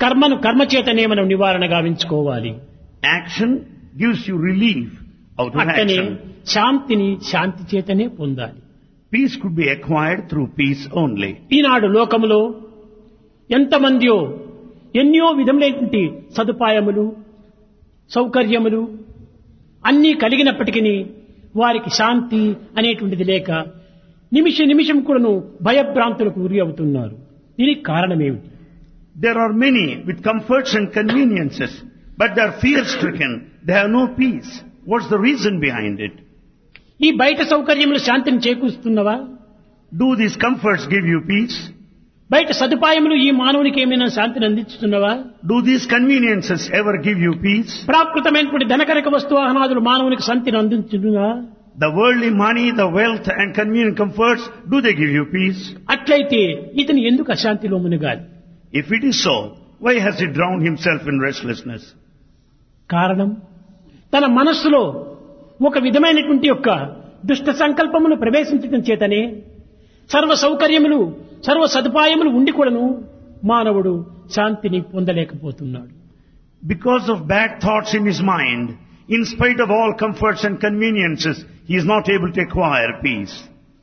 కర్మను కర్మ చేతనే మనం నివారణ గావించుకోవాలి Action gives you relief out of అట్టనే action. శాంతిని శాంతి చేతనే పొందాలి Peace could be acquired through peace only. ఈనాడు లోకములో ఎంతమందియో ఎన్నో విధములైనటువంటి సదుపాయములు సౌకర్యములు అన్నీ కలిగినప్పటికీ వారికి శాంతి అనేటువంటిది లేక నిమిష నిమిషం కూడాను భయభ్రాంతులకు గురి అవుతున్నారు దీనికి కారణమేమిటి There are many with comforts and conveniences, but they are fear stricken. They have no peace. What's the reason behind it? ఈ బయట సౌకర్యములు శాంతిని చేకూరుస్తున్నవా Do these comforts give you peace? బయట సదుపాయములు ఈ మానవునికి ఏమైనా శాంతిని అందిస్తున్నవా Do these conveniences ever give you peace? ప్రాకృతమైనటువంటి ధనకరక వస్తువాహనాదులు మానవునికి శాంతిని అందించున్నా The worldly money, the wealth and convenient comforts, do they give you peace? అట్లయితే ఇతను ఎందుకు అశాంతిలో మునిగాలి If it is so, why has he drowned himself in restlessness? కారణం తన మనస్సులో ఒక విధమైనటువంటి యొక్క దుష్ట సంకల్పమును ప్రవేశించడం చేతనే సర్వ సౌకర్యములు సర్వ సదుపాయములు ఉండి కూడాను మానవుడు శాంతిని పొందలేకపోతున్నాడు Because of bad thoughts in his mind, in spite of all comforts and conveniences, he is not able to acquire peace.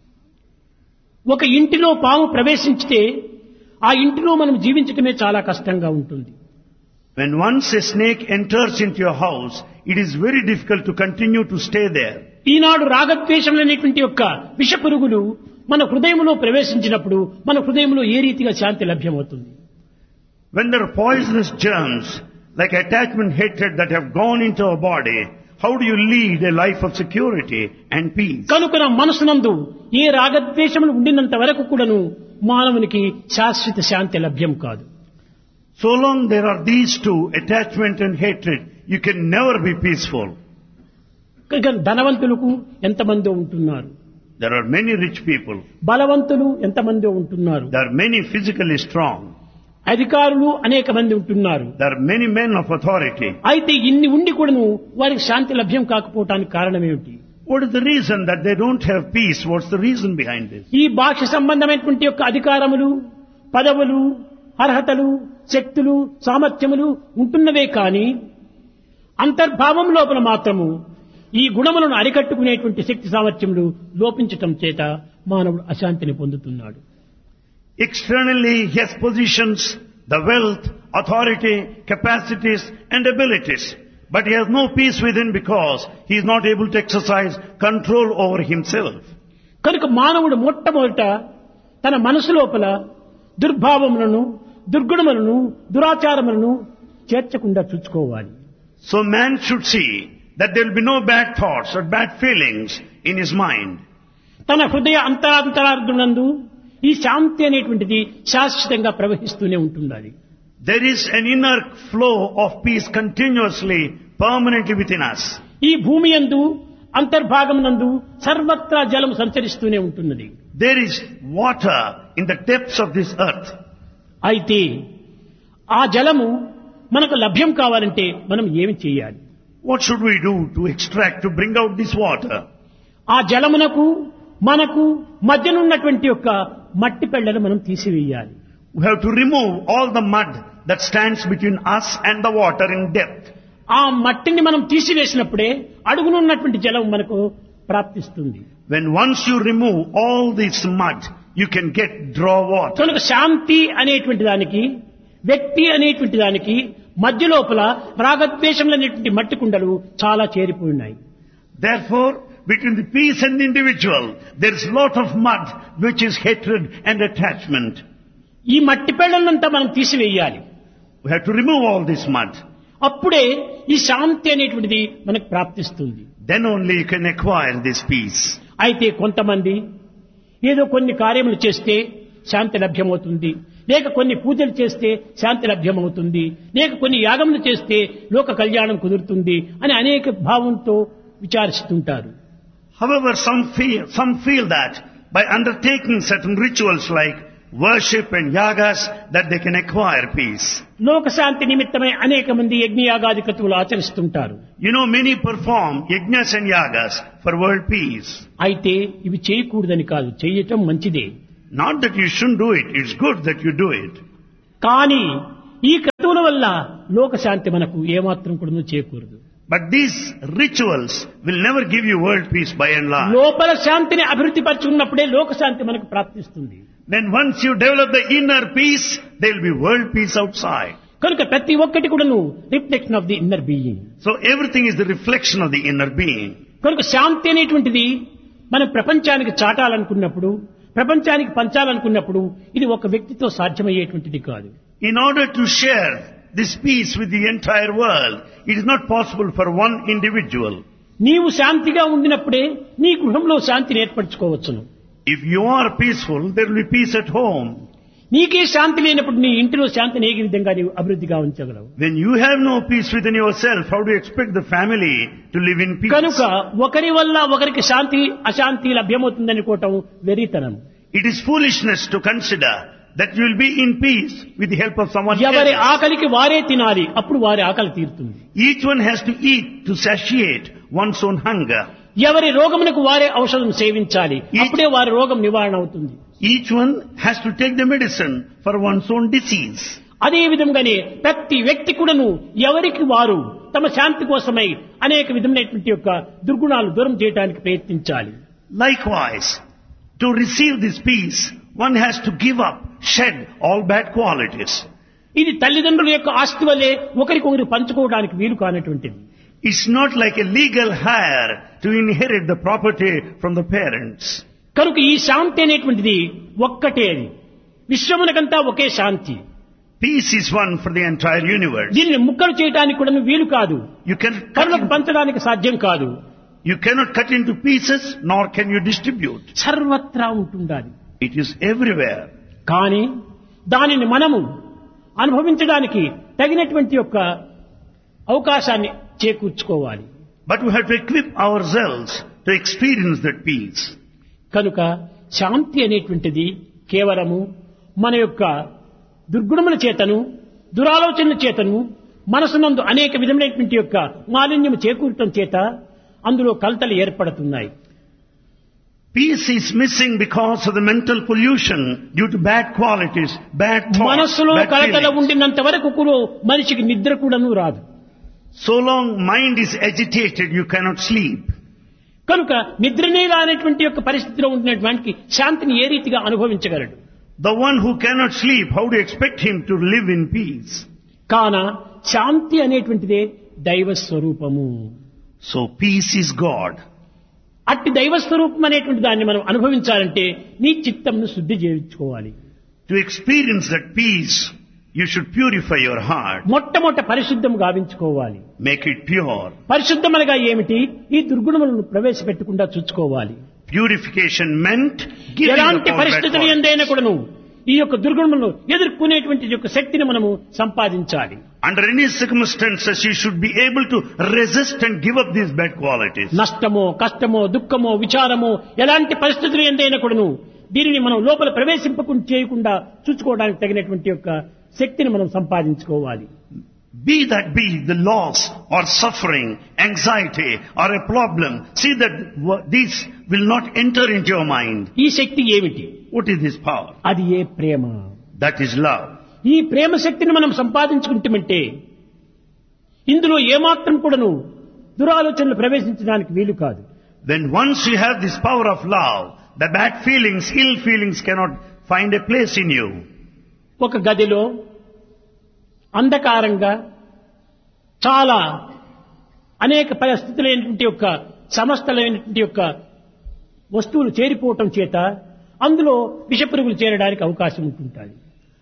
ఒక ఇంటిలో పాము ప్రవేశించితే ఆ ఇంటిలో మనం జీవించటమే చాలా కష్టంగా ఉంటుంది When once a snake enters into your house, it is very difficult to continue to stay there. ఈనాడు రాగద్వేషములనేటువంటి యొక్క విష పురుగులు మన హృదయంలో ప్రవేశించినప్పుడు మన హృదయంలో ఏ రీతిగా శాంతి లభ్యమవుతుంది When there are poisonous germs, like attachment hatred that have gone into our body, how do you lead a life of security and peace? కనుక మనసునందు ఏ రాగద్వేషములు ఉండినంత వరకు కూడాను మానవునికి శాశ్వత శాంతి లభ్యం కాదు So long there are these two, attachment and hatred, you can never be peaceful. ఇక ధనవంతులకు ఎంతమందో ఉంటున్నారు There are many rich people. బలవంతులు ఎంతమందో ఉంటున్నారు There are many physically strong. అధికారులు అనేక మంది ఉంటున్నారు There are many men of authority. అయితే ఇన్ని ఉండి కూడాను వారికి శాంతి లభ్యం కాకపోవటానికి కారణం ఏమిటి What is the reason that they don't have peace? What's the reason behind this? ఈ భాష సంబంధమైనటువంటి యొక్క అధికారములు పదవులు అర్హతలు శక్తులు సామర్థ్యములు ఉంటున్నవే కాని అంతర్భావం లోపల మాత్రము ఈ గుణములను అరికట్టుకునేటువంటి శక్తి సామర్థ్యములు లోపించటం చేత మానవుడు అశాంతిని పొందుతున్నాడు Externally, he has positions, the wealth, authority, capacities and abilities. But he has no peace within because he is not able to exercise control over himself. కనుక మానవుడు మొట్టమొదట తన మనసు లోపల దుర్భావములను దుర్గుణములను దురాచారములను చేర్చకుండా చూసుకోవాలి So man should see that there will be no bad thoughts or bad feelings in his mind. తన హృదయ అంతరాంతరార్థునందు ఈ శాంతి అనేటువంటిది శాశ్వతంగా ప్రవహిస్తూనే ఉంటున్నది There is an inner flow of peace continuously, permanently within us. ఈ భూమి యందు అంతర్భాగమునందు సర్వత్రా జలం సంచరిస్తూనే ఉంటున్నది There is water in the depths of this earth. అయితే ఆ జలము మనకు లభ్యం కావాలంటే మనం ఏమి చేయాలి What should we do to extract, to bring out this water? ఆ జలమునకు మనకు మధ్యనున్నటువంటి యొక్క మట్టి పెళ్లను మనం తీసివేయాలి We have to remove all the mud that stands between us and the water in depth. ఆ మట్టిని మనం తీసివేసినప్పుడే అడుగునున్నటువంటి జలం మనకు ప్రాప్తిస్తుంది When once you remove all this mud, you can get draw water. కనుక శాంతి అనేటువంటి దానికి వ్యక్తి అనేటువంటి దానికి మధ్య లోపల రాగద్వేషములు అనేటువంటి మట్టి కుండలు చాలా చేరిపోయి ఉన్నాయి Therefore, between the peace and the individual, there is lot of mud which is hatred and attachment. ఈ మట్టి పెళ్లంతా మనం తీసివేయాలి We have to remove all this mud. అప్పుడే ఈ శాంతి అనేటువంటిది మనకు ప్రాప్తిస్తుంది Then only you can acquire this peace. అయితే కొంతమంది ఏదో కొన్ని కార్యములు చేస్తే శాంతి లభ్యమవుతుంది లేక కొన్ని పూజలు చేస్తే శాంతి లభ్యమవుతుంది లేక కొన్ని యాగములు చేస్తే లోక కళ్యాణం కుదురుతుంది అని అనేక భావంతో విచారిస్తుంటారు However, some feel, some feel that by undertaking certain rituals like worship and yagas, that they can acquire peace. లోక శాంతి నిమిత్తమై అనేక మంది యజ్ఞయాగాది క్రతువులు ఆచరిస్తుంటారు You know, many perform yajnas and yagas for world peace. అయితే ఇవి చేయకూడదని కాదు చేయటం మంచిదే Not that you shouldn't do it, it's good that you do it. కానీ ఈ క్రతువుల వల్ల లోకశాంతి మనకు ఏమాత్రం కూడా చేకూరదు But these rituals will never give you world peace by and large. లోపల శాంతిని అభివృద్ధి పరచుకున్నప్పుడే లోకశాంతి మనకు ప్రాప్తిస్తుంది Then once you develop the inner peace, there will be world peace outside. కనుక ప్రతి ఒక్కటి కూడాను reflection of the inner being So everything is the reflection of the inner being. కనుక శాంతి అనేటువంటిది మనం ప్రపంచానికి చాటాలనుకున్నప్పుడు ప్రపంచానికి పంచాలనుకున్నప్పుడు ఇది ఒక వ్యక్తితో సాధ్యమయ్యేటువంటిది కాదు In order to share this peace with the entire world, it is not possible for one individual. నీవు శాంతిగా ఉండినప్పుడే నీ గృహంలో శాంతిని ఏర్పరచుకోవచ్చును If you are peaceful, there will be peace at home. నీకే శాంతి లేనప్పుడు నీ ఇంటిలో శాంతిని ఏ విధంగా నీవు అభివృద్ధిగా ఉంచగలవు When you have no peace within yourself, how do you expect the family to live in peace? కనుక ఒకరి వల్ల ఒకరికి శాంతి అశాంతి లభ్యమవుతుందనుకోవటం వెరితనం It is foolishness to consider that you will be in peace with the help of someone ఎవరి else. ఆకలికి వారే తినాలి అప్పుడు వారి ఆకలి తీరుతుంది Each one has to eat to satiate one's own hunger. ఎవరి రోగమునకు వారే ఔషధం సేవించాలి అప్పుడే వారి రోగం నివారణ అవుతుంది Each one has to take the medicine for one's own disease. అదే విధంగానే ప్రతి వ్యక్తి కూడాను ఎవరికి వారు తమ శాంతి కోసమై అనేక విధమైనటువంటి యొక్క దుర్గుణాలు దూరం చేయడానికి ప్రయత్నించాలి Likewise, to receive this peace, one has to give up, shed all bad qualities. ఇది తల్లిదండ్రుల యొక్క ఆస్తి వల్లే ఒకరికొకరు పంచుకోవడానికి వీలు కానటువంటిది It's not like a legal hire to inherit the property from the parents. కనుక ఈ శాంతి అనేటువంటిది ఒక్కటే అది విశ్వమునకంతా ఒకే శాంతి Peace is one for the entire universe. దీనిని ముక్కలు చేయడానికి కూడా వీలు కాదు You can cut కరులకు it, పంచడానికి సాధ్యం కాదు you cannot cut into pieces, nor can you distribute. సర్వత్రా ఉంటుండాలి It is everywhere. కానీ దానిని మనము అనుభవించడానికి తగినటువంటి యొక్క అవకాశాన్ని చేకూర్చుకోవాలి But we have to equip ourselves to experience that peace. కనుక శాంతి అనేటువంటిది కేవలము మన యొక్క దుర్గుణముల చేతను దురాలోచనల చేతను మనసునందు అనేక విధమైనటువంటి యొక్క మాలిన్యము చేకూరటం చేత అందులో కలతలు ఏర్పడుతున్నాయి Peace is missing because of the mental pollution due to bad qualities, bad thoughts, మనస్సులో bad కలతల feelings. ఉండినంత వరకు కూడా మనిషికి నిద్ర కూడాను రాదు So long mind is agitated, you cannot sleep. కనుక నిద్రనే రానటువంటి యొక్క పరిస్థితిలో ఉండినటువంటి శాంతిని ఏ రీతిగా అనుభవించగలడు The one who cannot sleep, how do you expect him to live in peace? కాన శాంతి అనేటువంటిదే దైవ స్వరూపము So peace is God. అట్టి దైవ స్వరూపం అనేటువంటి దాన్ని మనం అనుభవించాలంటే నీ చిత్తంను శుద్ధి చేయించుకోవాలి To experience that peace, you should purify your heart, మొట్టమొదట పరిశుద్ధం గావించుకోవాలి make it pure. పరిశుద్ధమనగా ఏమిటి ఈ దుర్గుణములను ప్రవేశపెట్టకుండా చూసుకోవాలి Purification meant giving up ఎలాంటి all bad పరిస్థితులు qualities. ఎందైనా కూడాను ఈ యొక్క దుర్గుణములను ఎదుర్కొనేటువంటి యొక్క శక్తిని మనము సంపాదించాలి Under any circumstances, you should be able to resist and give up these bad qualities. నష్టమో కష్టమో దుఃఖమో విచారమో ఎలాంటి పరిస్థితులు ఎందైనా కూడాను దీనిని మనం లోపల ప్రవేశింపకుండా చేయకుండా చూసుకోవడానికి తగినటువంటి యొక్క శక్తిని మనం సంపాదించుకోవాలి Be that be the loss or suffering, anxiety or a problem, see that w- these will not enter into your mind. ఈ శక్తి ఏమిటి What is this power? అది ఏ ప్రేమ That is love. ఈ ప్రేమ శక్తిని మనం సంపాదించుకుంటామంటే ఇందులో ఏమాత్రం కూడాను దురాలోచనలు ప్రవేశించడానికి వీలు కాదు When once you have this power of love, the bad feelings, ill feelings cannot find a place in you. ఒక గదిలో అంధకారంగా చాలా అనేక పరిస్థితులైనటువంటి యొక్క సమస్తలైనటువంటి యొక్క వస్తువులు చేరిపోవటం చేత అందులో విషపురుగులు చేరడానికి అవకాశం ఉంటుంటుంది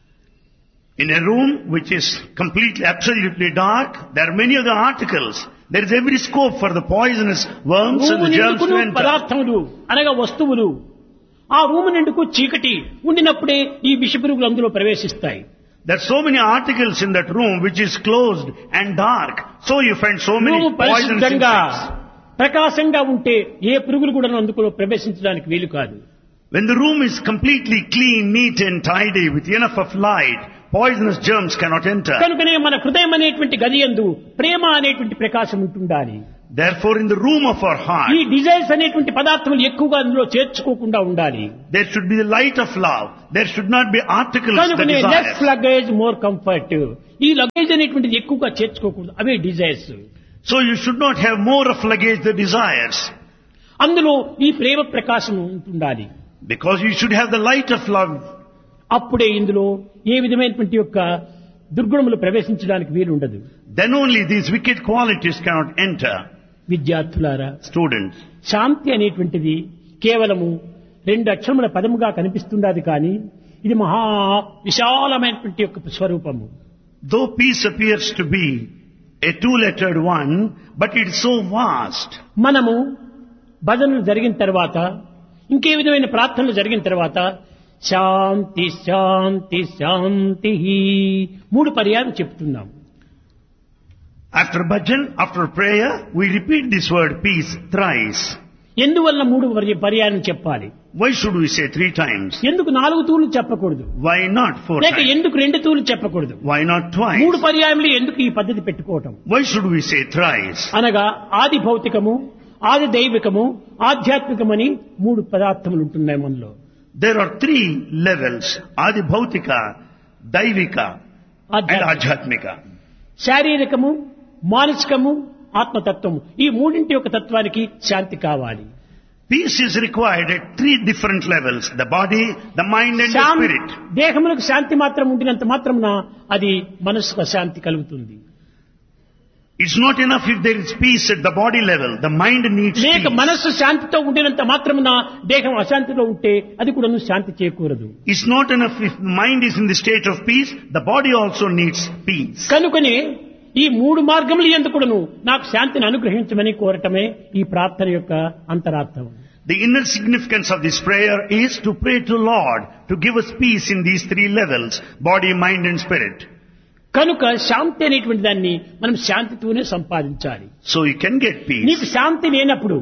In a room which is completely, absolutely dark, there are many other articles. There is every scope for the poisonous worms and room the germs to నిండుకును enter. పదార్థములు అనగా వస్తువులు ఆ రూము నిండుకు చీకటి ఉండినప్పుడే ఈ విషపురుగులు అందులో ప్రవేశిస్తాయి There are so many articles in that room which is closed and dark. So you find so many room poisonous పరిశుద్ధంగా insects. ప్రకాశంగా ఉంటే ఏ పురుగులు కూడా అందులో ప్రవేశించడానికి వీలు కాదు When the room is completely clean, neat and tidy with enough of light, poisonous germs cannot enter. కనుకనే మన హృదయం అనేటువంటి గది యందు ప్రేమ అనేటువంటి ప్రకాశం ఉంటుండాలి Therefore in the room of our ఈ heart, డిజైర్స్ అనేటువంటి పదార్థములు ఎక్కువగా అందులో చేర్చుకోకుండా ఉండాలి there should be the light of love. There should not be articles that కనుకనే less desire. Luggage more comfort ఈ లగేజ్ అనేటువంటిది ఎక్కువగా చేర్చుకోకూడదు అవే desires So you should not have more of luggage the desires. అందులో ఈ ప్రేమ ప్రకాశం ఉంటుండాలి Because you should have the light of love. అప్పుడే ఇందులో ఏ విధమైనటువంటి యొక్క దుర్గుణములు ప్రవేశించడానికి వీలు ఉండదు Then only these wicked qualities cannot enter. విద్యార్థులారా Students, శాంతి అనేటువంటిది కేవలము రెండు అక్షరముల పదముగా కనిపిస్తున్నది కానీ ఇది మహా విశాలమైనటువంటి యొక్క స్వరూపము though peace appears to be a two-lettered one, but it is so vast. మనము భజనలు జరిగిన తర్వాత ఇంకే విధమైన ప్రార్థనలు జరిగిన తర్వాత శాంతి శాంతి శాంతి మూడు పర్యాలు చెప్తున్నాం After bhajan, after prayer, we repeat this word peace thrice. ఎందువల్ల మూడు పర్య- పర్యాయం చెప్పాలి Why should we say three times? ఎందుకు నాలుగు తూర్లు చెప్పకూడదు Why not four లేక times? ఎందుకు రెండు తూర్లు చెప్పకూడదు Why not మూడు twice? పర్యాయములు ఎందుకు ఈ పద్ధతి పెట్టుకోవటం Why should we say thrice? అనగా ఆది భౌతికము ఆది దైవికము ఆధ్యాత్మికమని మూడు పదార్థములు ఉంటున్నాయి మనలో There are three levels, Adi Bhautika, Daivika and ఆధ్యాత్మిక Ajhatmika. శారీరకము మానసికము ఆత్మతత్వము ఈ మూడింటి యొక్క తత్వానికి శాంతి కావాలి Peace is required at three different levels, the body, the mind and the శాం- spirit. దేహములకు శాంతి మాత్రం ఉండినంత మాత్రమున అది మనసుకు శాంతి కలుగుతుంది It's not enough if there is peace at the body level, the mind needs లేక peace. మనస్సు శాంతితో ఉండినంత మాత్రమున దేహం అశాంతిలో ఉంటే అది కూడా శాంతి చేకూరదు It's not enough if the mind is in the state of peace, the body also needs peace. కనుకనే ఈ మూడు మార్గములు ఎందుకును నాకు శాంతిని అనుగ్రహించమని కోరటమే ఈ ప్రార్థన యొక్క అంతరార్థం The inner significance of this prayer is to pray to Lord to give us peace in these three levels, body, mind and spirit. కనుక శాంతి అనేటువంటి దాన్ని మనం శాంతితోనే సంపాదించాలి So you can get peace. నీకు శాంతి లేనప్పుడు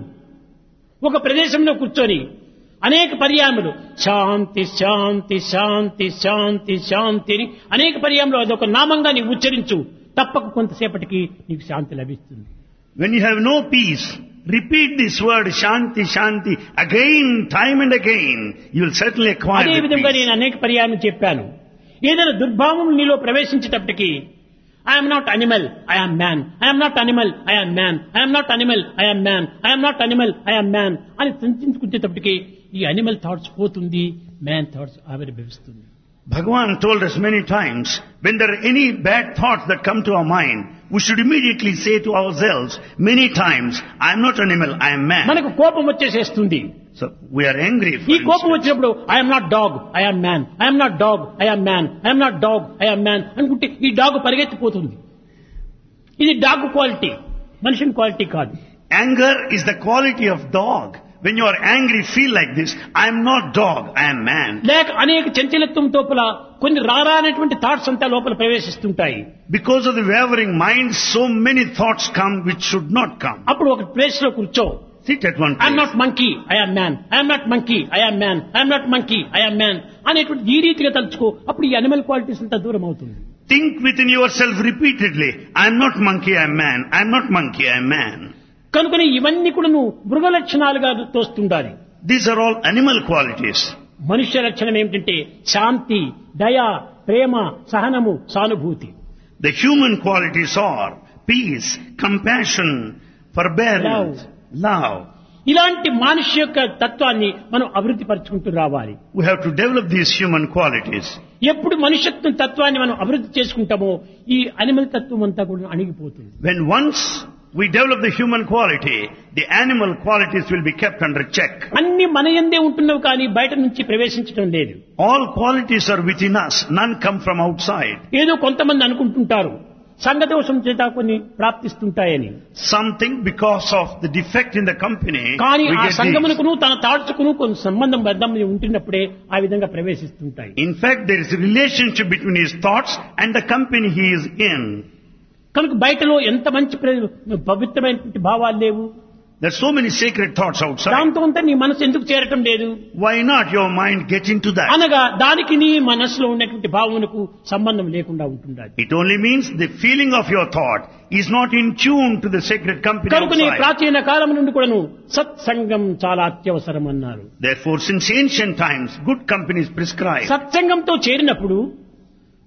ఒక ప్రదేశంలో కూర్చొని అనేక పర్యాయములు శాంతి శాంతి శాంతి శాంతి శాంతి అని అనేక పర్యాయములు అదొక నామంగా నీవు ఉచ్చరించు తప్పక కొంతసేపటికి నీకు శాంతి లభిస్తుంది When you have no peace, repeat this word Shanti Shanti again, time and again. You will certainly acquire అదే the విధంగా peace. నేను అనేక పర్యాయం చెప్పాను ఏదైనా దుర్భావం నీలో ప్రవేశించేటప్పటికి I'm not animal I'm man I'm not animal I'm man I'm not animal I'm man I'm not animal I'm man అని చింతించుకుంటేటప్పటికి ఈ అనిమల్ థాట్స్ పోతుంది మ్యాన్ థాట్స్ ఆవిర్భవిస్తుంది Bhagavan told us many times, when there are any bad thoughts that come to our mind, we should immediately say to ourselves many times, I am not animal, I am man. మనకు కోపం వచ్చేసేస్తుంది So we are angry. for ఈ కోపం instance. వచ్చినప్పుడు I'm not dog I'm man I'm not dog I'm man I'm not dog I'm man అనుకుంటే ఈ dog పరిగెత్తిపోతుంది ఇది dog quality మనిషిని క్వాలిటీ కాదు Anger is the quality of dog. When you are angry, feel like this. I am not dog, I am man. లేక అనేక చంచలత్వం తోపల కొన్ని రారానటువంటి thoughts అంతా లోపల ప్రవేశిస్తుంటాయి Because of the wavering mind, so many thoughts come which should not come. అప్పుడు ఒక place లో కూర్చో Sit at one I'm place. Not monkey I'm man I'm not monkey I'm man I'm not monkey I'm man అనేటువంటి ఈ రీతిగా తలుచుకో అప్పుడు ఈ animal qualities అంతా దూరం అవుతుంది Think within yourself repeatedly. I am not monkey, I am man. I am not monkey, I am man. కనుకని ఇవన్నీ కూడా నువ్వు మృగ లక్షణాలుగా తోస్తుండాలి These are all animal qualities. మనుష్య లక్షణం ఏమిటంటే శాంతి దయ ప్రేమ సహనము సానుభూతి The human qualities are peace, compassion, forbearance, love. ఇలాంటి మనిషి యొక్క తత్వాన్ని మనం అభివృద్ధి పరుచుకుంటూ రావాలి We have to develop these human qualities. ఎప్పుడు మనుష్యత్వం తత్వాన్ని మనం అభివృద్ధి చేసుకుంటామో ఈ అనిమల్ తత్వం అంతా కూడా అణిగిపోతుంది When once we develop the human quality, the animal qualities will be kept under check. అన్ని మన ఎందే ఉంటున్నవి కానీ బయట నుంచి ప్రవేశించడం లేదు All qualities are within us, none come from outside. ఏదో కొంతమంది అనుకుంటుంటారు సంఘదోషం చేత కొన్ని ప్రాప్తిస్తుంటాయని Something because of the defect in the company, కానీ we ఆ get these. సంగమునకును తన తాడ్చుకును కొన్ని సంబంధం బద్దం ఉంటున్నప్పుడే ఆ విధంగా ప్రవేశిస్తుంటాయి In fact, there is a relationship between his thoughts and the company he is in. కనుక బయటలో ఎంత మంచి ప్ర- పవిత్రమైనటువంటి భావాలు లేవు There are so many sacred thoughts outside. దాంతో అంతా నీ మనసు ఎందుకు చేరటం లేదు Why not your mind get into that? అనగా దానికి నీ మనసులో ఉన్నటువంటి భావమునకు సంబంధం లేకుండా ఉంటుండాలి It only means the feeling of your thought is not in tune to the sacred company కనుక నీ outside. ప్రాచీన కాలం నుండి కూడాను సత్సంగం చాలా అత్యవసరం అన్నారు Therefore, since ancient times, good company is prescribed. సత్సంగంతో చేరినప్పుడు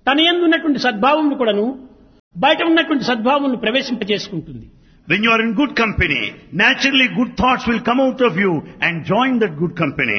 తన యందు ఉన్నటువంటి సద్భావమును కూడాను బయట ఉన్నటువంటి సద్భావమును ప్రవేశింపజేసుకుంటుంది When you are in good company, naturally good thoughts will come out of you and join that good company.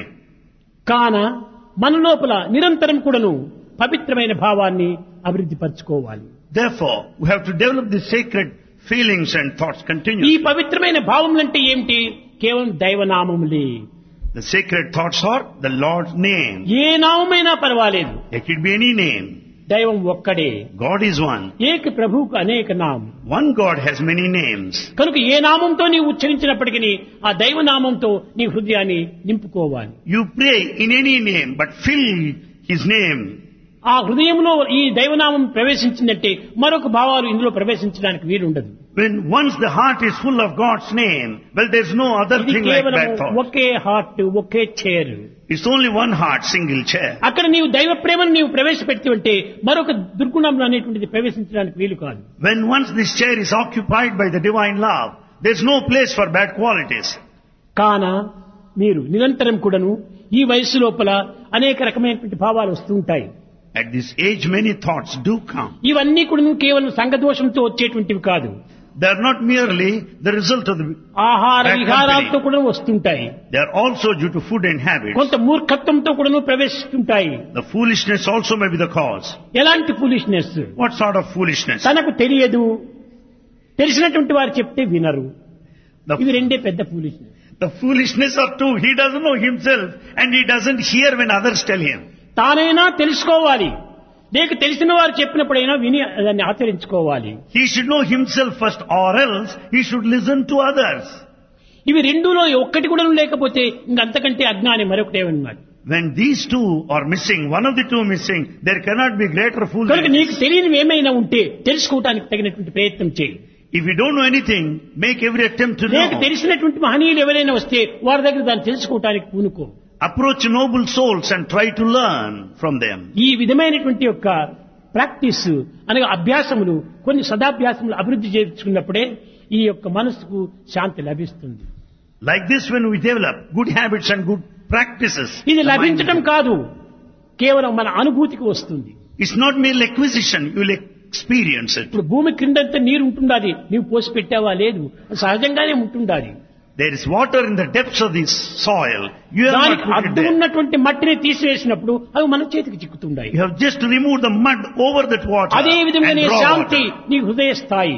కాన మన లోపల నిరంతరం కూడాను పవిత్రమైన భావాన్ని అభివృద్ధి పరచుకోవాలి Therefore, we have to develop the sacred feelings and thoughts ఈ continuously. పవిత్రమైన భావములంటే ఏమిటి కేవలం దైవనామములే The sacred thoughts are the Lord's name. ఏ నామమైనా పర్వాలేదు It could be any name. దైవం ఒక్కడే God is one. ఏక ప్రభువుకు అనేక నామం One God has many names. కనుక ఏ నామంతో నీవు ఉచ్చరించినప్పటికీ ఆ దైవనామంతో నీ హృదయాన్ని నింపుకోవాలి You pray in any name, but fill His name. ఆ హృదయంలో ఈ దైవనామం ప్రవేశించిందంటే మరొక భావాలు ఇందులో ప్రవేశించడానికి వీలుండదు When once the heart is full of God's name, well, there's no other ఇది thing like కేవలం bad thought. ఒకే హార్ట్ ఒకే chair It's only one heart, single chair. అక్కడ నీవు దైవ ప్రేమను నీవు ప్రవేశపెట్టి ఉంటే మరొక దుర్గుణం అనేటువంటిది ప్రవేశించడానికి వీలు కాదు When once this chair is occupied by the divine love, there's no place for bad qualities. కాన మీరు నిరంతరం కూడాను ఈ వయస్సు లోపల అనేక రకమైనటువంటి భావాలు వస్తూ ఉంటాయి At this age, many thoughts do come. ఇవన్నీ కూడా కేవలం సంఘదోషంతో వచ్చేటువంటివి కాదు They are not merely the result of the, ఆహార Bad విహారాలతో company. కూడా వస్తుంటాయి they are also due to food and habits. కొంత మూర్ఖత్వంతో కూడా ప్రవేశిస్తుంటాయి The foolishness also may be the cause. ఎలాంటి foolishness What sort of foolishness? తనకు తెలియదు తెలిసినటువంటి వారు చెప్తే వినరు ఇవి The, రెండే పెద్ద foolishness the foolishness of two, he doesn't know himself and he doesn't hear when others tell him. తానైనా తెలుసుకోవాలి లేక తెలిసిన వారు చెప్పినప్పుడైనా విని దాన్ని ఆచరించుకోవాలి He should know himself first or else he should listen to others. ఇవి రెండులో ఒక్కటి కూడా లేకపోతే ఇంకంతకంటే అజ్ఞాని మరొకటేమన్నమాట When these two are missing, one of the two missing, there cannot be greater కనుక foolishness. నీకు తెలియనివి ఏమైనా ఉంటే తెలుసుకోవడానికి తగినటువంటి ప్రయత్నం చేయి If you don't know anything, make every attempt to లేక know. తెలిసినటువంటి మహనీయులు ఎవరైనా వస్తే వారి దగ్గర దాన్ని తెలుసుకోవడానికి పూనుకో Approach noble souls and try to learn from them. ఈ విధమైనటువంటి యొక్క ప్రాక్టీస్ అనగా అభ్యాసములు కొన్ని సదాభ్యాసములు అభివృద్ధి చేసుకున్నప్పుడే ఈ యొక్క మనసుకు శాంతి లభిస్తుంది Like this, when we develop good habits and good practices, ఇది the mind లభించడం will- కాదు కేవలం మన అనుభూతికి వస్తుంది it's not merely acquisition, you will experience it. ఇప్పుడు భూమి క్రిందంతా నీరు ఉంటుండాలి నీవు పోసి పెట్టావా లేదు అది సహజంగానే ఉంటుండాలి There is water in the depths of this soil. You have not దానికి put it అడ్డు there. ఉన్నటువంటి మట్టిని తీసివేసినప్పుడు అవి మన చేతికి చిక్కుతుండాయి You have just removed the mud over that water అదే and విధంగానే draw శాంతి water. నీ హృదయ స్థాయి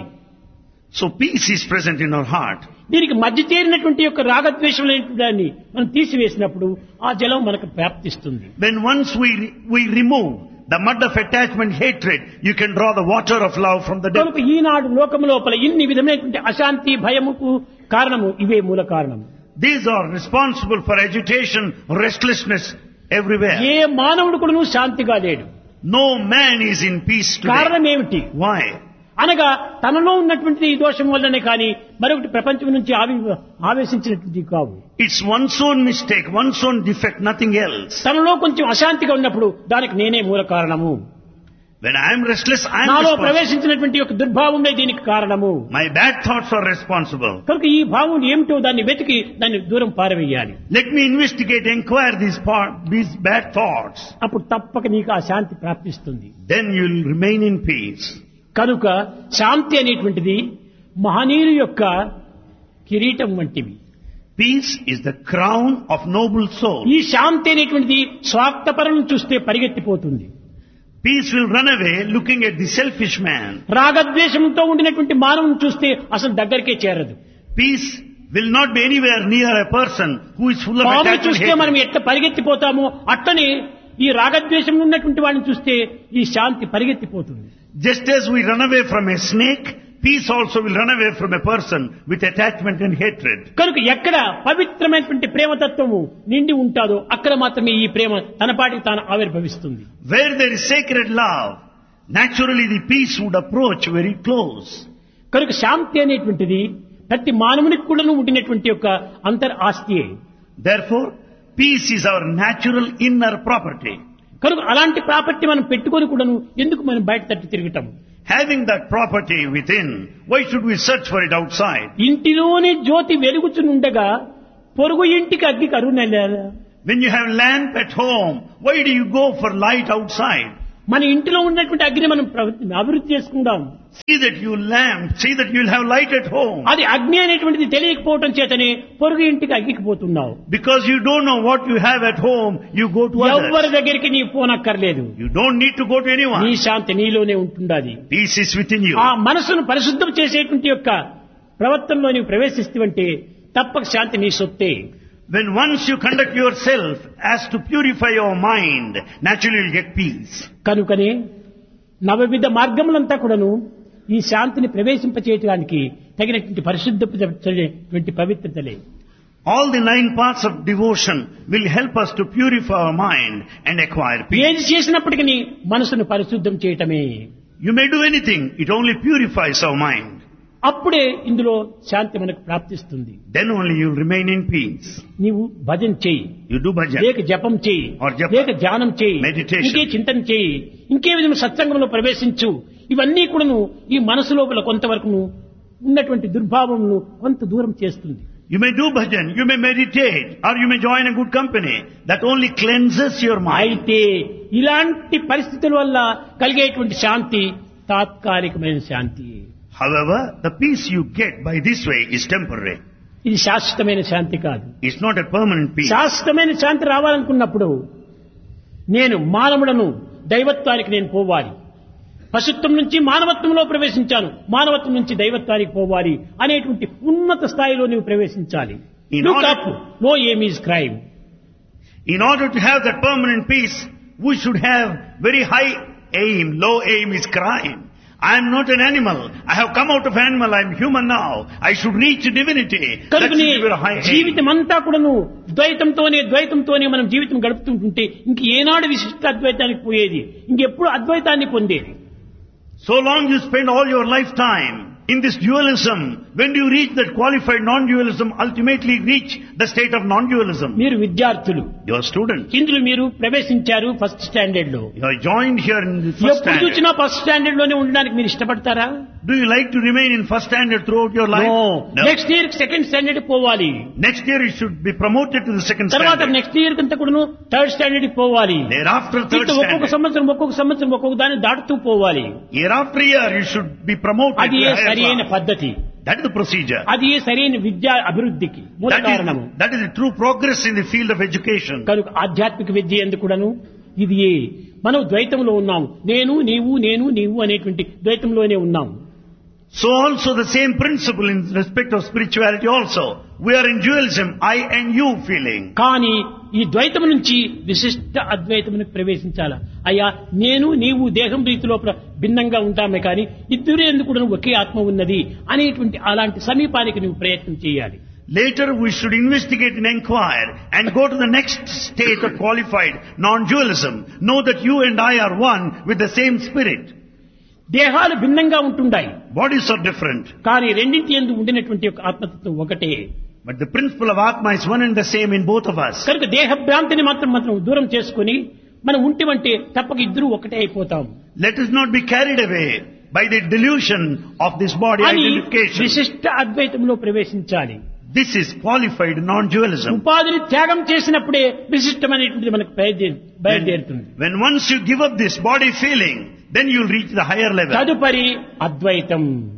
So peace is present in our heart. దీనికి మధ్య చేరినటువంటి యొక్క రాగద్వేషములైన దాన్ని మనం తీసివేసినప్పుడు ఆ జలం మనకు ప్రాప్తిస్తుంది When once we, we remove the mud of attachment, hatred, you can draw the water of love from the depth. కనుక ఈనాడు లోకము లోపల ఇన్ని విధమైనటువంటి అశాంతి భయముకు కారణము ఇవే మూల కారణము These are responsible for agitation, restlessness everywhere. ఏ మానవుడు కూడా శాంతిగా లేడు No man is in peace today. కారణం ఏమిటి Why? అనగా తనలో ఉన్నటువంటి ఈ దోషం వల్లనే కానీ మరొకటి ప్రపంచం నుంచి ఆవి ఆవేశించినటువంటి కావు It's one's own mistake, one's own defect, nothing else. తనలో కొంచెం అశాంతిగా ఉన్నప్పుడు దానికి నేనే మూల కారణము When I'm restless, I'm నాలో responsible. ప్రవేశించినటువంటి యొక్క దుర్భావమే దీనికి కారణము My bad thoughts are responsible. కనుక ఈ భావం ఏమిటో దాన్ని వెతికి దాన్ని దూరం పారవేయాలి Let me investigate, inquire these, part, these bad thoughts. అప్పుడు తప్పక నీకు ఆ శాంతి ప్రాప్తిస్తుంది Then you'll remain in peace. కనుక శాంతి అనేటువంటిది మహనీయుల యొక్క కిరీటం వంటివి Peace is the crown of noble soul. ఈ శాంతి అనేటువంటిది స్వార్థపరం చూస్తే పరిగెత్తిపోతుంది Peace will run away looking at the selfish man. రాగద్వేషంతో ఉండినటువంటి మానవుని చూస్తే అసలు దగ్గరికే చేరదు Peace will not be anywhere near a person who is full of పాముని attachment. చూస్తే మనం hatred. ఎట్లా పరిగెత్తిపోతామో అట్లనే ఈ రాగద్వేషం ఉన్నటువంటి వాడిని చూస్తే ఈ శాంతి పరిగెత్తిపోతుంది Just as we run away from a snake, peace also will run away from a person with attachment and hatred. కనుక ఎక్కడ పవిత్రమైనటువంటి ప్రేమతత్వము నిండి ఉంటాదో అక్కడ మాత్రమే ఈ ప్రేమ తన పాటికి తాను ఆవిర్భవిస్తుంది Where there is sacred love, naturally the peace would approach very close. కనుక శాంతి అనేటువంటిది ప్రతి మానవునికి కూడా ఉండినటువంటి యొక్క అంతర్ ఆస్తియే Therefore, peace is our natural inner property. కనుక అలాంటి ప్రాపర్టీ మనం పెట్టుకొని కూడాను ఎందుకు మనం బయట తట్టి తిరగటం Having that property within, why should we search for it outside? ఇంటిలోనే జ్యోతి వెలుగుచునుండగా పొరుగు ఇంటికి అగ్గి కరువు నెల When you have lamp at home, why do you go for light outside? మన ఇంటిలో ఉన్నటువంటి అగ్ని మనం ప్ర- అభివృద్ధి చేసుకుందాం See that you lamp, see that you'll have light at home. అది అగ్ని అనేటువంటిది తెలియకపోవటం చేతనే పొరుగు ఇంటికి అగ్గికిపోతున్నావు Because you don't know what you have at home, you go to ఎవరి others. దగ్గరికి నీ పోనక్కర్లేదు You don't need to go to నీ anyone. శాంతి నీలోనే ఉంటుండాది Peace is within you. ఆ మనసును పరిశుద్ధం చేసేటువంటి యొక్క ప్రవర్తనలో నీవు ప్రవేశిస్తువంటే తప్పక శాంతి నీ సొత్తే When once you conduct yourself as to purify your mind, naturally you'll get peace. కనుకనే నవవిధ మార్గములంతా కూడాను ఈ శాంతిని ప్రవేశింపచేయటానికి తగినటువంటి పరిశుద్ధమైనటువంటి పవిత్రతలే All the nine parts of devotion will help us to purify our mind and acquire peace. ఏది చేసినప్పటికీ మనసును పరిశుద్ధం చేయటమే You may do anything, it only purifies our mind. అప్పుడే ఇందులో శాంతి మనకు ప్రాప్తిస్తుంది Then only you'll remain in peace. నీవు భజన చెయ్యి You do bhajan. లేక జపం చేయి Or japa. లేక ధ్యానం చేయి Meditation. ఇంకే చింతన చేయి ఇంకే విధంగా సత్సంగంలో ప్రవేశించు ఇవన్నీ కూడాను ఈ మనసు లోపల కొంతవరకు ఉన్నటువంటి దుర్భావమును కొంత దూరం చేస్తుంది You may do bhajan, you may meditate, or you may join a good company. That only cleanses your mind. అయితే ఇలాంటి పరిస్థితుల వల్ల కలిగేటువంటి శాంతి తాత్కాలికమైన శాంతి However, the peace you get by this way is temporary. ఇది శాశ్వతమైన శాంతి కాదు It's not a permanent peace. శాశ్వతమైన శాంతి రావాలనుకున్నప్పుడు నేను మానవుడను దైవత్వానికి నేను పోవాలి పశుత్వం నుంచి మానవత్వంలో ప్రవేశించాను మానవత్వం నుంచి దైవత్వానికి పోవాలి అనేటువంటి ఉన్నత స్థాయిలో నీవు ప్రవేశించాలి In Look order up. No aim is crime. In order to have that permanent peace, we should have very high aim. Low aim is crime. I am not an animal. I have come out of animal. I am human now. I should reach divinity. That should కనుకనే be very high aim. జీవితం అంతా కూడాను ద్వైతంతోనే ద్వైతంతోనే మనం జీవితం గడుపుతుంటుంటే ఇంక ఏనాడు విశిష్ట అద్వైతానికి పోయేది ఇంకెప్పుడు అద్వైతాన్ని పొందేది So long you spend all your lifetime in this dualism. When do you reach that qualified non-dualism? Ultimately reach the state of non-dualism. మీరు విద్యార్థులు You are students. ఇందులో మీరు ప్రవేశించారు ఫస్ట్ స్టాండర్డ్ లో You are joined here in the first ఎప్పుడు standard. చూసినా first standard లోనే ఉండడానికి మీరు ఇష్టపడతారా Do you like to remain in first standard throughout your life? Next year second standard పోవాలి Next year you should be promoted to the second తర్వాత standard. Next year కంతా కూడాను థర్డ్ స్టాండర్డ్ పోవాలి Thereafter third ఇట్లా ఒక్కొక్క standard. సంవత్సరం ఒక్కొక్క సంవత్సరం ఒక్కొక్క దాన్ని దాటుతూ పోవాలి Year after year you should be promoted అది to ఏ a higher సరైన class. పద్ధతి That is the procedure. అది ఏ సరైన విద్యా అభివృద్ధికి మూల That కారణము is, that is the true progress in the field of education. కనుక ఆధ్యాత్మిక విద్య ఎందుకు కూడాను ఇది ఏ మనం ద్వైతంలో ఉన్నాము నేను నీవు నేను నీవు అనేటువంటి ద్వైతంలోనే ఉన్నాము So also the same principle in respect of spirituality also. We are in dualism, I and you feeling. కానీ ఈ ద్వైతం నుంచి విశిష్ట అద్వైతమునికి ప్రవేశించాల అయ్యా నేను నీవు దేహం రీతి లోపల భిన్నంగా ఉంటామే కానీ ఇద్దరు ఎందుకు కూడా ఒకే ఆత్మ ఉన్నది అనేటువంటి అలాంటి సమీపానికి నువ్వు ప్రయత్నం చేయాలి Later we should investigate and inquire and go to the next state of qualified non-dualism. Know that you and I are one with the same spirit. దేహాలు భిన్నంగా ఉంటుండాయి Bodies are different. కానీ రెండింటి ఎందు ఉండినటువంటి యొక్క ఆత్మతత్వం ఒకటే But the principle of Atma is one and the same in both of us. కనుక దేహ భ్రాంతిని మాత్రం మాత్రం దూరం చేసుకుని మనం ఉంటివంటే తప్పక ఇద్దరు ఒకటే అయిపోతాం Let us not be carried away by the delusion of this body అని identification. విశిష్ట అద్వైతంలో ప్రవేశించాలి This is qualified non-dualism. ఉపాధిని త్యాగం చేసినప్పుడే విశిష్టమైనటువంటిది మనకు బయలుదేరు బయలుదేరుతుంది When, when once you give up this body feeling, then you'll reach the higher level. తదుపరి అద్వైతం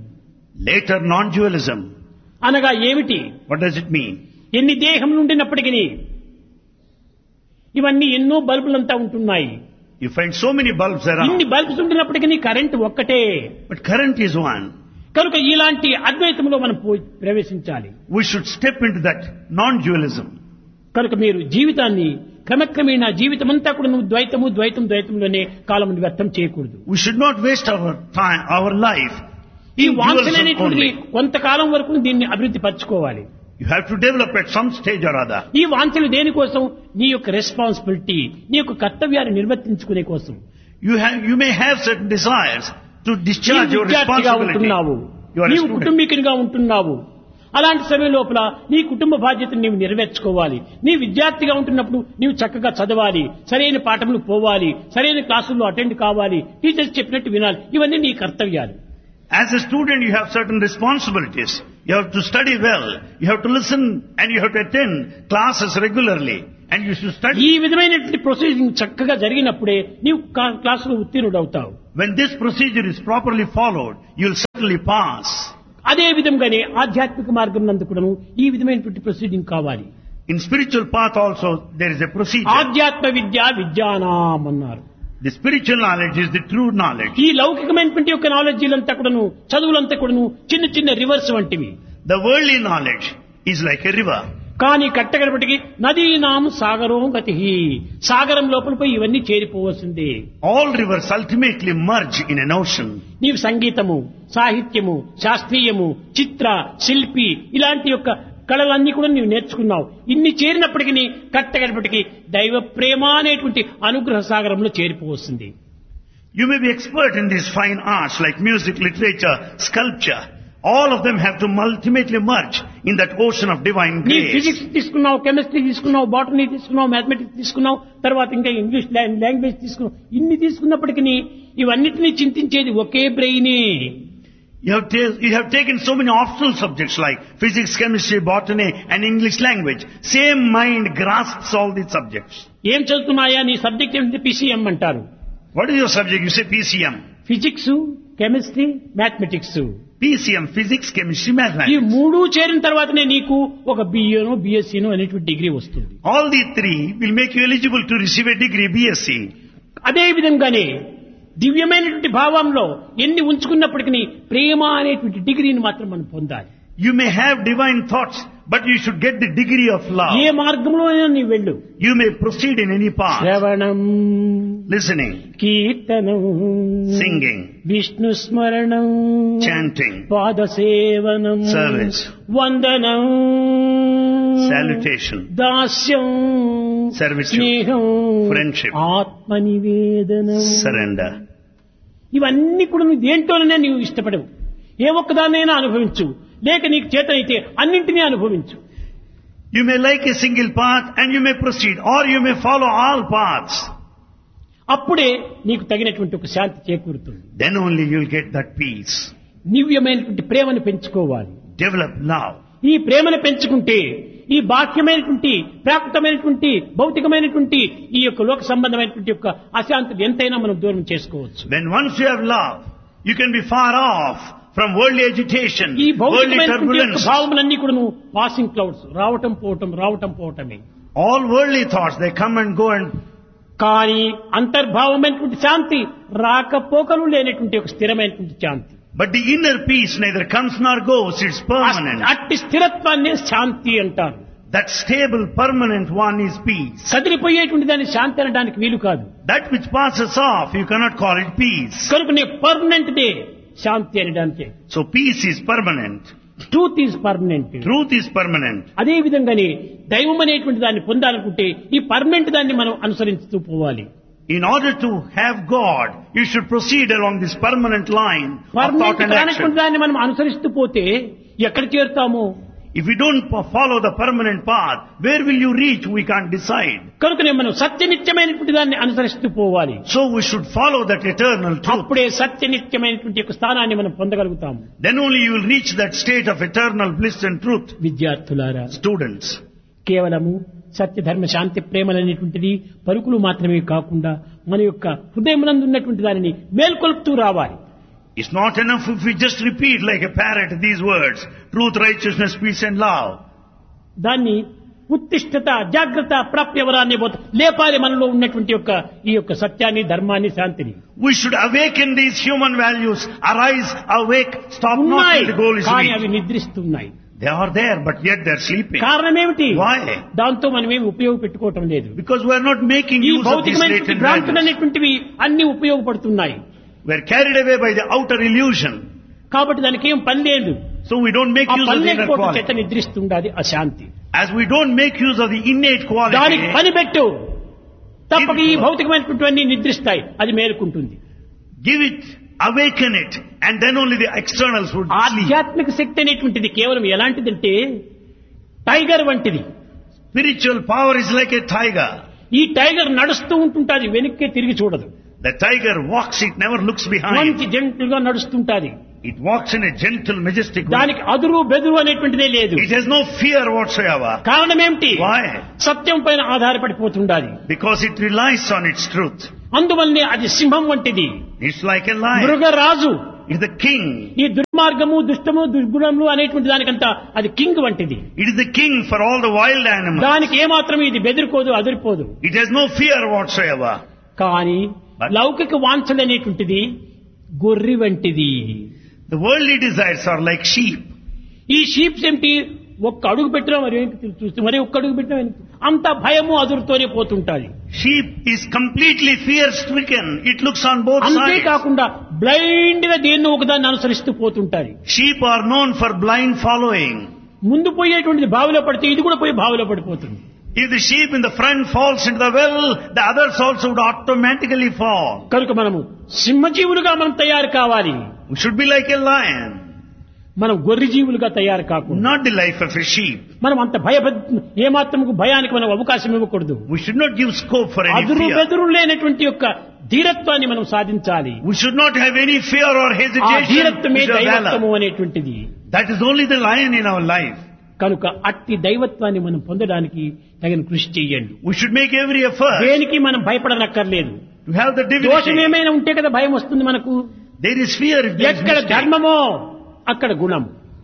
Later non-dualism. అనగా ఏమిటి What does it mean? ఎన్ని దేహం నుండినప్పటికీ ఇవన్నీ ఎన్నో బల్బులంతా ఉంటున్నాయి You find so many bulbs ఇన్ని around, బల్బ్స్ ఉండినప్పటికీ కరెంట్ ఒక్కటే but current is one. కనుక ఇలాంటి అద్వైతంలో మనం పోయి ప్రవేశించాలి We should step into that non-dualism. కనుక మీరు జీవితాన్ని క్రమక్రమేణా జీవితమంతా కూడా నువ్వు ద్వైతము ద్వైతం ద్వైతంలోనే కాలం వ్యర్థం చేయకూడదు We should not waste our time, our life ఈ in dualism వాంఛనైనటువంటిది only. కొంతకాలం వరకు దీన్ని అభివృద్ధి పరచుకోవాలి You have to develop at some stage or other. ఈ వాంఛలు దేనికోసం నీ యొక్క రెస్పాన్సిబిలిటీ నీ యొక్క కర్తవ్యాన్ని నిర్వర్తించుకునే కోసం You have, you may have certain desires to discharge నీవు your విద్యార్థిగా responsibility. ఉంటున్నావు You are a నీవు student. కుటుంబీకునిగా ఉంటున్నావు అలాంటి సమయం లోపల నీ కుటుంబ బాధ్యతను నీవు నెరవేర్చుకోవాలి నీ విద్యార్థిగా ఉంటున్నప్పుడు నీవు చక్కగా చదవాలి సరైన పాఠములు పోవాలి సరైన క్లాసుల్లో అటెండ్ కావాలి టీచర్స్ చెప్పినట్టు వినాలి ఇవన్నీ నీ కర్తవ్యాలు As a student, you have certain responsibilities. You have to study well. You have to listen and you have to attend classes regularly. and you should study. ఈ విధమైనటువంటి ప్రొసీజింగ్ చక్కగా జరిగినప్పుడే నీవు కా- క్లాసులో ఉత్తీర్ణుడు అవుతావు When this procedure is properly followed, you'll certainly pass. అదే విధంగానే ఆధ్యాత్మిక మార్గం నందు కూడాను ఈ విధమైనటువంటి ప్రొసీడింగ్ కావాలి In spiritual path also, there is a procedure. ఆధ్యాత్మ విద్య విద్యానాం అన్నారు The spiritual knowledge is the true knowledge. ఈ లౌకికమైనటువంటి యొక్క నాలెడ్జీలంతా కూడాను చదువులంతా కూడాను చిన్న చిన్న రివర్స్ వంటివి The worldly knowledge is like a river. కానీ కట్టగడపటికి నదీనాం సాగరం గతి సాగరం లోపల పోయి ఇవన్నీ చేరిపోవలసిందే All rivers ultimately merge in an ocean. నీవు సంగీతము సాహిత్యము శాస్త్రీయము చిత్ర శిల్పి ఇలాంటి యొక్క కళలన్నీ కూడా నీవు నేర్చుకున్నావు ఇన్ని చేరినప్పటికీ కట్టగడపటికి దైవ ప్రేమ అనేటువంటి అనుగ్రహ సాగరంలో చేరిపోవస్తుంది You may be expert in these fine arts like music, literature, sculpture. All of them have to ultimately merge in that ocean of divine నీ grace. ఫిజిక్స్ తీసుకున్నావు కెమిస్ట్రీ తీసుకున్నావు బాటనీ తీసుకున్నావు మ్యాథమెటిక్స్ తీసుకున్నావు తర్వాత ఇంకా ఇంగ్లీష్ లాంగ్వేజ్ తీసుకున్నావు ఇన్ని తీసుకున్నప్పటికీ ఇవన్నిటినీ చింతించేది ఒకే బ్రెయినే You have, ta- you have taken so many optional subjects like physics, chemistry, botany and English language. Same mind grasps all these subjects. ఏం చదువుతున్నాయా నీ సబ్జెక్ట్ ఏంటంటే పిసిఎం అంటారు What is your subject? You say PCM. Physics chemistry mathematics PCM, physics, chemistry, ఈ mathematics. మూడు చేరిన తర్వాతనే నీకు ఒక బిఏనో బిఎస్సీనో అనేటువంటి డిగ్రీ వస్తుంది All these three will make you eligible to receive a degree BSc. అదే విధంగానే దివ్యమైనటువంటి భావంలో ఎన్ని ఉంచుకున్నప్పటికీ ప్రేమ అనేటువంటి డిగ్రీని మాత్రం మనం పొందాలి You may have divine thoughts, but you should get the degree of love. ఏ మార్గంలో అయినా నీవు వెళ్ళు You may proceed in any path. శ్రవణం Listening, కీర్తనం singing, విష్ణు స్మరణం chanting, పాదసేవనం Service. వందనం salutation, దాస్యం Servitude. స్నేహం Friendship. ఆత్మ నివేదనం surrender. ఇవన్నీ కూడా నువ్వు దేంట్లోనే నీవు ఇష్టపడవు ఏ ఒక్కదాన్నైనా అనుభవించు లేక నీకు చేతనైతే అన్నింటినీ అనుభవించు You may like a single path and you may proceed, or you may follow all paths. అప్పుడే నీకు తగినటువంటి ఒక శాంతి చేకూరుతుంది Then only you'll get that peace. దివ్యమైనటువంటి ప్రేమను పెంచుకోవాలి Develop love. ఈ ప్రేమను పెంచుకుంటే ఈ బాహ్యమైనటువంటి ప్రాకృతమైనటువంటి భౌతికమైనటువంటి ఈ యొక్క లోక సంబంధమైనటువంటి యొక్క అశాంతులు ఎంతైనా మనం దూరం చేసుకోవచ్చు When once you have love, you can be far off from worldly agitation, ఈ worldly భౌతికమైనటువంటి యొక్క turbulence. భావములన్నీ కూడా నువ్వు పాసింగ్ క్లౌడ్స్ రావటం పోవటం రావటం పోవటమే All worldly thoughts, they come and go and కానీ అంతర్భావమైనటువంటి శాంతి రాకపోకలు లేనటువంటి ఒక స్థిరమైనటువంటి శాంతి But the inner peace neither comes nor goes, it's permanent. అట్టి స్థిరత్వాన్ని శాంతి అంటారు That stable, permanent one is peace. కదిలిపోయేటువంటి దాన్ని శాంతి అనడానికి వీలు కాదు That which passes off, you cannot call it peace. కనుకనే పర్మనెంట్ దే శాంతి అనడానికి So peace is permanent. Truth is permanent Truth is permanent. అదే విధంగానే దైవం అనేటువంటి దాన్ని పొందాలనుకుంటే ఈ పర్మనెంట్ దాన్ని మనం అనుసరిస్తూ పోవాలి In order to have God, you should proceed along this permanent line of thought permanent and కానటువంటి action. దాన్ని మనం అనుసరిస్తూ పోతే ఎక్కడ చేరుతాము If you don't po- follow the permanent path, where will you reach? We can't decide. కనుకనే మనం సత్యనిత్యమైనటువంటి దాన్ని అనుసరిస్తూ పోవాలి So we should follow that eternal truth. అప్పుడే సత్యనిత్యమైనటువంటి యొక్క స్థానాన్ని మనం పొందగలుగుతాము Then only you will reach that state of eternal bliss and truth. విద్యార్థులారా Students, కేవలము సత్య ధర్మ శాంతి ప్రేమలనేటువంటిది పలుకులు మాత్రమే కాకుండా మన యొక్క హృదయమునందు ఉన్నటువంటి దానిని మేల్కొల్పుతూ రావాలి it's not enough if we just repeat like a parrot these words. Truth, righteousness, peace and love. దాన్ని ఉత్తిష్టత జాగ్రత్త ప్రాప్యవరాన్ని పోత లేపాలి మనలో ఉన్నటువంటి యొక్క ఈ యొక్క సత్యాన్ని ధర్మాన్ని శాంతిని We should awaken these human values. Arise, awake, stop not ఉన్నాయి till the goal is కానీ అవి reached. నిద్రిస్తున్నాయి They are there, but yet they are sleeping. కారణం ఏమిటి Why? దాంతో మనం ఏమి ఉపయోగపెట్టుకోవటం లేదు Because we are not making ఈ use of these భౌతికమైనటువంటి latent భ్రాంతులు values. అనేటువంటివి అన్ని ఉపయోగపడుతున్నాయి We are carried away by the outer illusion. కాబట్టి దానికి ఏం పని లేదు So we don't make ఆ use పని of the inner లేకపోతే చెత్త quality. నిద్రిస్తుండాది అశాంతి As we don't make use of the innate quality, దానికి పని పెట్టు తప్పక ఈ Give- భౌతికమైనటువంటివన్నీ నిద్రిస్తాయి అది మేలుకుంటుంది give it, awaken it, and then only the externals would sleep. ఆధ్యాత్మిక శక్తి అనేటువంటిది కేవలం ఎలాంటిదంటే టైగర్ వంటిది Spiritual power is like a tiger. ఈ టైగర్ నడుస్తూ ఉంటుంటాది వెనక్కి తిరిగి చూడదు The tiger walks, it never looks behind. మంచి జంటుగా నడుస్తుంటాది It walks in a gentle, majestic way. దానికి అదురు బెదురు అనేటువంటిదే లేదు It has no fear whatsoever. కారణం ఏమిటి Why? సత్యం పైన ఆధారపడిపోతుండాలి Because it relies on its truth. అందువల్లనే అది సింహం వంటిది It's like a lion. మృగరాజు It's the king. ఈ దుర్మార్గము దుష్టము దుర్గుణములు అనేటువంటి దానికంతా అది కింగ్ వంటిది It is the king for all the wild animals. దానికి ఏమాత్రం ఇది బెదిరిపోదు అదిరిపోదు It has no fear whatsoever. కానీ But- లౌకిక వాంఛలు అనేటువంటిది గొర్రె వంటిది The worldly desires are like sheep. ఈ షీప్స్ ఏమిటి ఒక్క అడుగు పెట్టినా మరి ఏంటి చూస్తే మరి ఒక్క అడుగు పెట్టినా ఏంటి? అంత భయము అదురుతోనే పోతుంటాది Sheep is completely fear stricken. It looks on both sides. అంతేకాకుండా బ్లైండ్ గా దేన్ని ఒకదాన్ని అనుసరిస్తూ పోతుంటారు Sheep are known for blind following. ముందు పోయేటువంటిది బావిలో పడితే ఇది కూడా పోయి బావిలో పడిపోతుంది If the sheep in the front falls into the well, the others also would automatically fall. కనుక మనము సింహజీవులుగా మనం తయారు కావాలి We should be like a lion, మనం గొర్రె జీవులుగా తయారు కాకుండా not the life of a sheep. మనం అంత భయప ఏమాత్రముకు భయానికి మనం అవకాశం ఇవ్వకూడదు We should not give scope for any అదురు fear. బెదురు లేనటువంటి యొక్క ధీరత్వాన్ని మనం సాధించాలి We should not have any fear or ఆ hesitation. ధీరత్వమే which are దైవత్వము valor. అనేటువంటిది That is only the lion in our life. కనుక అట్టి దైవత్వాన్ని మనం పొందడానికి తగిన కృషి చెయ్యండి We should make every effort దేనికి మనం భయపడనక్కర్లేదు to have the దోషం divinity. ఏమైనా ఉంటే కదా భయం వస్తుంది మనకు There is fear if there is ఎక్కడ mistake. ధర్మమో అక్కడ గుణం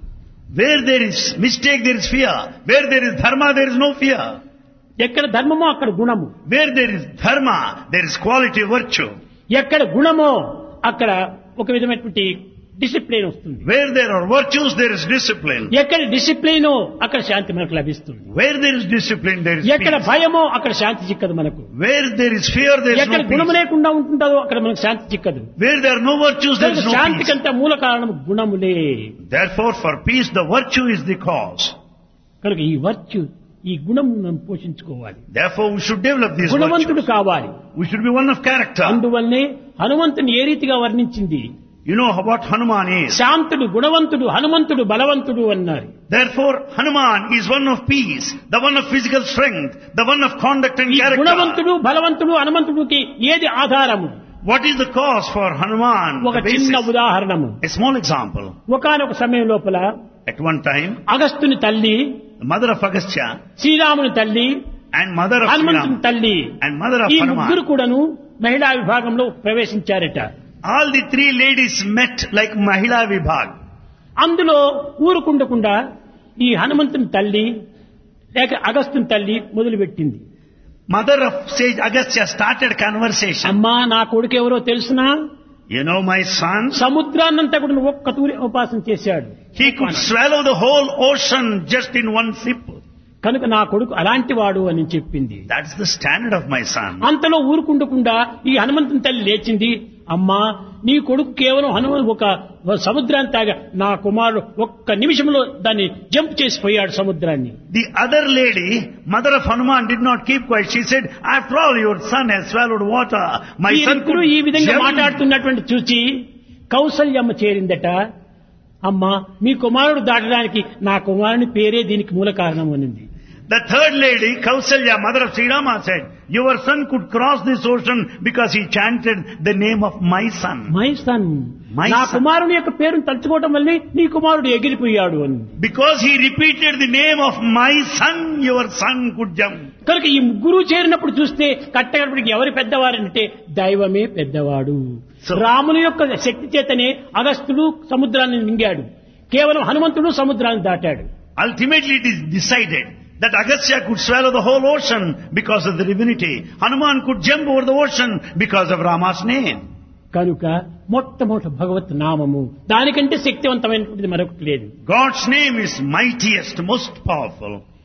Where there is mistake, there is fear. Where there is dharma, there is no fear. ఎక్కడ ధర్మమో అక్కడ గుణము Where there is dharma, there is quality, virtue. ఎక్కడ గుణమో అక్కడ ఒక విధమైనటువంటి డిసిప్లిన్ వస్తుంది Where there are virtues, there is discipline. ఎక్కడ discipline అక్కడ శాంతి మనకు లభిస్తుంది Where there is discipline, there is ఎక్కడ peace. భయమో అక్కడ శాంతి చిక్కదు మనకు Where there is fear, there is ఎక్కడ no గుణము peace. లేకుండా ఉంటుందో అక్కడ మనకు శాంతి చిక్కదు Where there are no virtues, there is no peace. శాంతికంతా మూల కారణం గుణములే Therefore, for peace, the virtue is the cause. కనుక ఈ వర్చ్యూ ఈ గుణం మనం పోషించుకోవాలి Therefore, we should develop these గుణవంతుడు virtues. కావాలి We should be one of character. అందువల్లనే హనుమంతుని ఏ రీతిగా వర్ణించింది You know what Hanuman is. శాంతుడు గుణవంతుడు హనుమంతుడు బలవంతుడు అన్నారు Therefore, Hanuman is one of peace, the one of physical strength, the one of conduct and ఈ character. గుణవంతుడు బలవంతుడు హనుమంతుడికి ఏది ఆధారము What is the cause for Hanuman? ఒక The చిన్న basis. ఉదాహరణము A small example. ఒకనొక సమయం లోపల At one time, అగస్తుని తల్లి the mother of Agastya శ్రీరాముని తల్లి and mother of హనుమంతుని Sriram తల్లి and mother of ఈ ముగ్గురు Hanuman, కూడాను మహిళా విభాగంలో ప్రవేశించారట all the three ladies met like Mahila Vibhag. అందులో ఊరుకుండకుండా ఈ హనుమంతుని తల్లి లేక అగస్తుని తల్లి మొదలుపెట్టింది Mother of sage Agastya started conversation. అమ్మా నా కొడుకు ఎవరో తెలుసునా You know my son? సముద్రాన్నంతా కూడా నువ్వు ఒక్క తూరి ఉపాసన చేశాడు He could swallow the whole ocean just in one sip. కనుక నా కొడుకు అలాంటి వాడు అని చెప్పింది That's the standard of my son. అంతలో ఊరుకుండకుండా ఈ హనుమంతుని తల్లి లేచింది అమ్మా నీ కొడుకు కేవలం హనుమ ఒక సముద్రాన్ని తాగా నా కుమారుడు ఒక్క నిమిషంలో దాన్ని జంప్ చేసిపోయాడు సముద్రాన్ని The other lady, mother of Hanuman, did not keep quiet. She said, after all, your son has swallowed water. My son could వీరిద్దరూ ఈ విధంగా jump. మాట్లాడుతున్నటువంటి చూచి కౌసల్యమ్మ చేరిందట అమ్మా మీ కుమారుడు దాటడానికి నా కుమారుని పేరే దీనికి మూల కారణం అనింది The third lady, Kausalya, mother of Sri Rama, said, your son could cross this ocean because he chanted the name of my son. My son My నా son. కుమారుని యొక్క పేరును తలుచుకోవటం వల్లే నీ కుమారుడు ఎగిరిపోయాడు అని Because he repeated the name of my son, your son could jump. కనుక ఈ ముగ్గురు చేరినప్పుడు చూస్తే కట్టగడపడికి ఎవరు పెద్దవారంటే దైవమే పెద్దవాడు So- రాముని యొక్క శక్తి చేతనే అగస్తుడు సముద్రాన్ని మింగాడు కేవలం హనుమంతుడు సముద్రాన్ని దాటాడు Ultimately it is decided that Agastya could swallow the whole ocean because of the divinity. Hanuman could jump over the ocean because of Rama's name. కనుక మొట్టమొదటి భగవత్ నామము దానికంటే శక్తివంతమైనటువంటిది మరొకటి లేదు God's name is mightiest, most powerful.